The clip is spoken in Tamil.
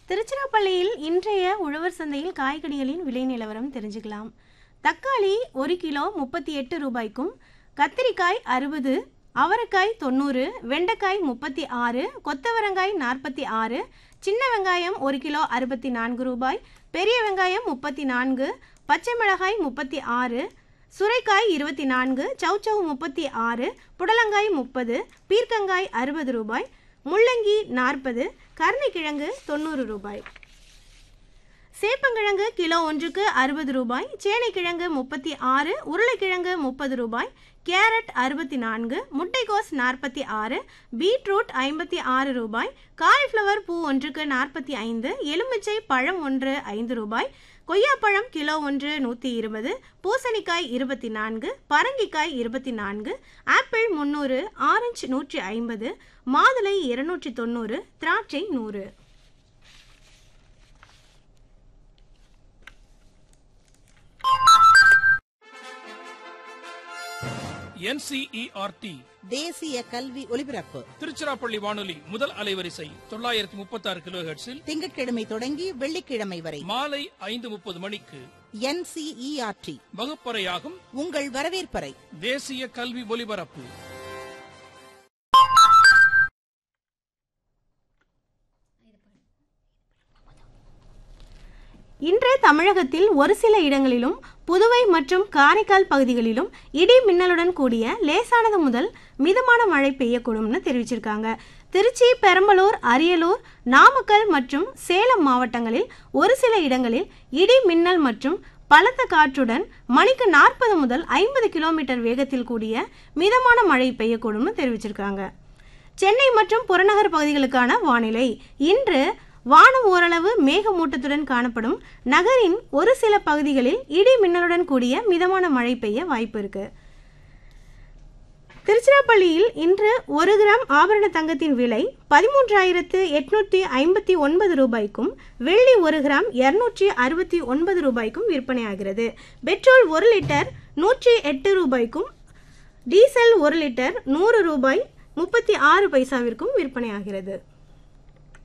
திருச்சிராப்பள்ளியில் இன்றைய உழவர் சந்தையில் காய்கனிகளின் விலை நிலவரம் தெரிஞ்சுக்கலாம் தக்காளி ஒரு கிலோ முப்பத்தி எட்டு ரூபாய்க்கும் கத்திரிக்காய் அறுபது அவரைக்காய் தொண்ணூறு வெண்டைக்காய் முப்பத்தி ஆறு கொத்தவரங்காய் நாற்பத்தி ஆறு சின்ன வெங்காயம் ஒரு கிலோ அறுபத்தி நான்கு ரூபாய் பெரிய வெங்காயம் முப்பத்தி நான்கு பச்சை மிளகாய் முப்பத்தி ஆறு சுரைக்காய் இருபத்தி நான்கு சௌச்சௌ முப்பத்தி ஆறு புடலங்காய் முப்பது பீர்க்கங்காய் அறுபது ரூபாய் முள்ளங்கி நாற்பது கருணைக்கிழங்கு தொண்ணூறு ரூபாய் சேப்பங்கிழங்கு கிலோ ஒன்றுக்கு அறுபது ரூபாய் சேனைக்கிழங்கு முப்பத்தி ஆறு உருளைக்கிழங்கு முப்பது ரூபாய் கேரட் அறுபத்தி நான்கு முட்டைகோஸ் நாற்பத்தி ஆறு பீட்ரூட் ஐம்பத்தி ஆறு ரூபாய் காலிஃப்ளவர் பூ ஒன்றுக்கு நாற்பத்தி ஐந்து எலுமிச்சை பழம் ஒன்று ஐந்து ரூபாய் கொய்யாப்பழம் கிலோ ஒன்று நூற்றி இருபது பூசணிக்காய் இருபத்தி நான்கு பரங்கிக்காய் இருபத்தி நான்கு ஆப்பிள் முந்நூறு ஆரஞ்சு நூற்றி ஐம்பது மாதுளை இருநூற்றி தொண்ணூறு திராட்சை நூறு என்சிஇஆர்டி தேசிய கல்வி ஒலிபரப்பு திருச்சிராப்பள்ளி வானொலி முதல் அலைவரிசை தொள்ளாயிரத்தி முப்பத்தி ஆறு கிலோ ஹெர்ட்ஸில் திங்கட்கிழமை தொடங்கி வெள்ளிக்கிழமை வரை மாலை ஐந்து முப்பது மணிக்கு என்சிஇஆர்டி வகுப்பறையாகும் உங்கள் வரவேற்பறை தேசிய கல்வி ஒலிபரப்பு இன்று தமிழகத்தில் ஒரு சில இடங்களிலும் புதுவை மற்றும் காரைக்கால் பகுதிகளிலும் இடி மின்னலுடன் கூடிய லேசானது முதல் மிதமான மழை பெய்யக்கூடும்னு தெரிவிச்சிருக்காங்க திருச்சி பெரம்பலூர் அரியலூர் நாமக்கல் மற்றும் சேலம் மாவட்டங்களில் ஒரு சில இடங்களில் இடி மின்னல் மற்றும் பலத்த காற்றுடன் மணிக்கு நாற்பது முதல் ஐம்பது கிலோமீட்டர் வேகத்தில் கூடிய மிதமான மழை பெய்யக்கூடும்னு தெரிவிச்சிருக்காங்க சென்னை மற்றும் புறநகர் பகுதிகளுக்கான வானிலை இன்று வானம் ஓரளவு மேகமூட்டத்துடன் காணப்படும் நகரின் ஒரு சில பகுதிகளில் இடி மின்னலுடன் கூடிய மிதமான மழை பெய்ய வாய்ப்பு இருக்கு திருச்சிராப்பள்ளியில் இன்று ஒரு கிராம் ஆபரண தங்கத்தின் விலை பதிமூன்றாயிரத்து எட்நூற்றி ஐம்பத்தி ஒன்பது ரூபாய்க்கும் வெள்ளி ஒரு கிராம் இருநூற்றி அறுபத்தி ஒன்பது ரூபாய்க்கும் விற்பனையாகிறது பெட்ரோல் ஒரு லிட்டர் நூற்றி எட்டு ரூபாய்க்கும் டீசல் ஒரு லிட்டர் நூறு ரூபாய் முப்பத்தி ஆறு பைசாவிற்கும் விற்பனையாகிறது